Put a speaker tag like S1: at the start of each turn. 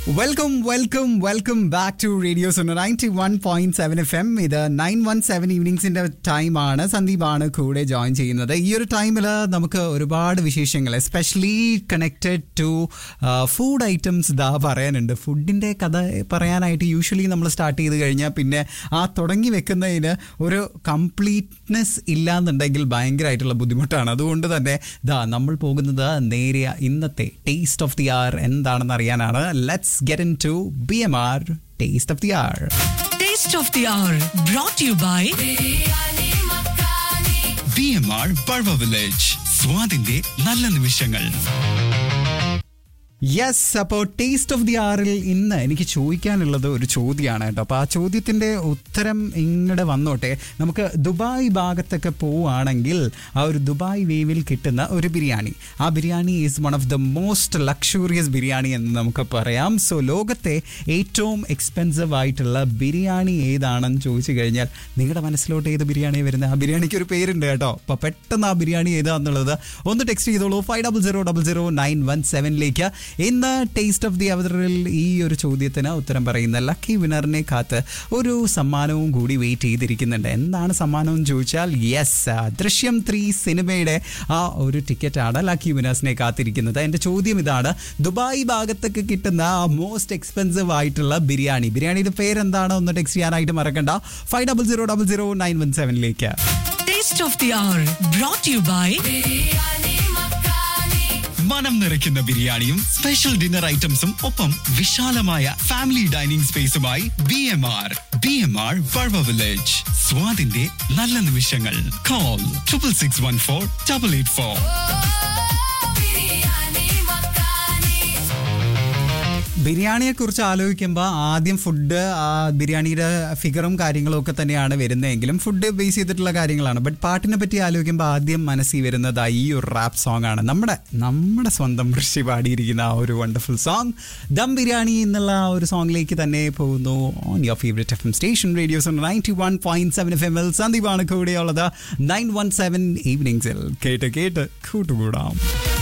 S1: welcome welcome welcome back to radio zone ninety one point seven F M ഇത് nine one seven ഈവനിങ്സിന്റെ ടൈമാണ് സന്ദീപാണ് കൂടെ join ചെയ്യുന്നത് ഈ ഒരു ടൈമിൽ നമുക്ക് ഒരുപാട് വിശേഷങ്ങൾ especially connected to food items ദാ പറയാനുണ്ട് ഫുഡിന്റെ കഥ പറയാനായിട്ട് യൂഷ്വലി നമ്മൾ സ്റ്റാർട്ട് ചെയ്ത് കഴിഞ്ഞാൽ പിന്നെ ആ തുടങ്ങി വെക്കുന്നതിന് ഒരു കംപ്ലീറ്റ്നെസ് ഇല്ലാന്നുണ്ടെങ്കിൽ ഭയങ്കരമായിട്ടുള്ള ബുദ്ധിമുട്ടാണ് അതുകൊണ്ട് തന്നെ ദാ നമ്മൾ പോകുന്നത് നേരിയ ഇന്നത്തെ ടേസ്റ്റ് ഓഫ് ദി ആർ എന്താണെന്ന് അറിയാനാണ് let's get into B M R taste of the hour
S2: Taste of the Hour brought to you by
S3: B M R ബൾവ വില്ലേജ് സ്വാദിന്റെ നല്ല നിമിഷങ്ങൾ
S1: യെസ് അപ്പോൾ ടേസ്റ്റ് ഓഫ് ദി ആറിൽ ഇന്ന് എനിക്ക് ചോദിക്കാനുള്ളത് ഒരു ചോദ്യമാണ് കേട്ടോ അപ്പോൾ ആ ചോദ്യത്തിൻ്റെ ഉത്തരം ഇങ്ങടെ വന്നോട്ടെ നമുക്ക് ദുബായ് ഭാഗത്തൊക്കെ പോവുകയാണെങ്കിൽ ആ ഒരു ദുബായ് വേവിൽ കിട്ടുന്ന ഒരു ബിരിയാണി ആ biryani is one of the most luxurious biryani എന്ന് നമുക്ക് പറയാം സോ ലോകത്തെ ഏറ്റവും എക്സ്പെൻസീവ് ആയിട്ടുള്ള ബിരിയാണി ഏതാണെന്ന് ചോദിച്ചു കഴിഞ്ഞാൽ നിങ്ങളുടെ മനസ്സിലോട്ട് ഏത് ബിരിയാണി വരുന്നത് ആ ബിരിയാണിക്ക് ഒരു പേരുണ്ട് കേട്ടോ അപ്പോൾ പെട്ടെന്ന് ആ ബിരിയാണി ഏതാന്നുള്ളത് ഒന്ന് ടെക്സ്റ്റ് ചെയ്തോളൂ five double zero double zero nine one സെവനിലേക്ക് ഇന്ന് ടേസ്റ്റ് ഓഫ് ദി അവതറിൽ ഈ ഒരു ചോദ്യത്തിന് ഉത്തരം പറയുന്ന ലക്കി വിനറിനെ കാത്ത് ഒരു സമ്മാനവും കൂടി വെയിറ്റ് ചെയ്തിരിക്കുന്നുണ്ട് എന്താണ് സമ്മാനം എന്ന് ചോദിച്ചാൽ യെസ് ദൃശ്യം ത്രീ സിനിമയുടെ ആ ഒരു ടിക്കറ്റാണ് ലക്കി വിനേഴ്സിനെ കാത്തിരിക്കുന്നത് എൻ്റെ ചോദ്യം ഇതാണ് ദുബായ് ഭാഗത്തൊക്കെ കിട്ടുന്ന മോസ്റ്റ് എക്സ്പെൻസീവ് ആയിട്ടുള്ള ബിരിയാണി ബിരിയാണിയുടെ പേരെന്താണ് ഒന്ന് ടെക്സ്റ്റ് ചെയ്യാനായിട്ട് മറക്കണ്ട five double zero double zero nine one സെവനിലേക്ക്
S2: Taste of the Hour brought to you by
S3: മനം നിറയ്ക്കുന്ന ബിരിയാണിയും സ്പെഷ്യൽ ഡിന്നർ ഐറ്റംസും ഒപ്പം വിശാലമായ ഫാമിലി ഡൈനിങ് സ്പേസുമായി B M R B M R ബൾവ വില്ലേജ് സ്വാദിന്റെ നല്ല നിമിഷങ്ങൾ call triple six one four double eight four
S1: ബിരിയാണിയെ കുറിച്ച് ആലോചിക്കുമ്പോൾ ആദ്യം ഫുഡ് ആ ബിരിയാണിയുടെ ഫിഗറും കാര്യങ്ങളും ഒക്കെ തന്നെയാണ് വരുന്നതെങ്കിലും ഫുഡ് ബേസ് ചെയ്തിട്ടുള്ള കാര്യങ്ങളാണ് ബട്ട് പാട്ടിനെ പറ്റി ആലോചിക്കുമ്പോൾ ആദ്യം മനസ്സിൽ വരുന്നത് ആ ഈ ഒരു റാപ്പ് സോങ് ആണ് നമ്മുടെ നമ്മുടെ സ്വന്തം ഋഷി പാടിയിരിക്കുന്ന ആ ഒരു വണ്ടർഫുൾ സോങ് ദം ബിരിയാണി എന്നുള്ള ആ ഒരു സോങ്ങിലേക്ക് തന്നെ പോകുന്നു on your favourite F M station radios ninety one point seven F M L സന്ദീപാണ് കൂടെയുള്ളത് നയൻ വൺ സെവൻ ഈവനിങ്സിൽ കേട്ട് കേട്ട് കൂട്ടുകൂടാം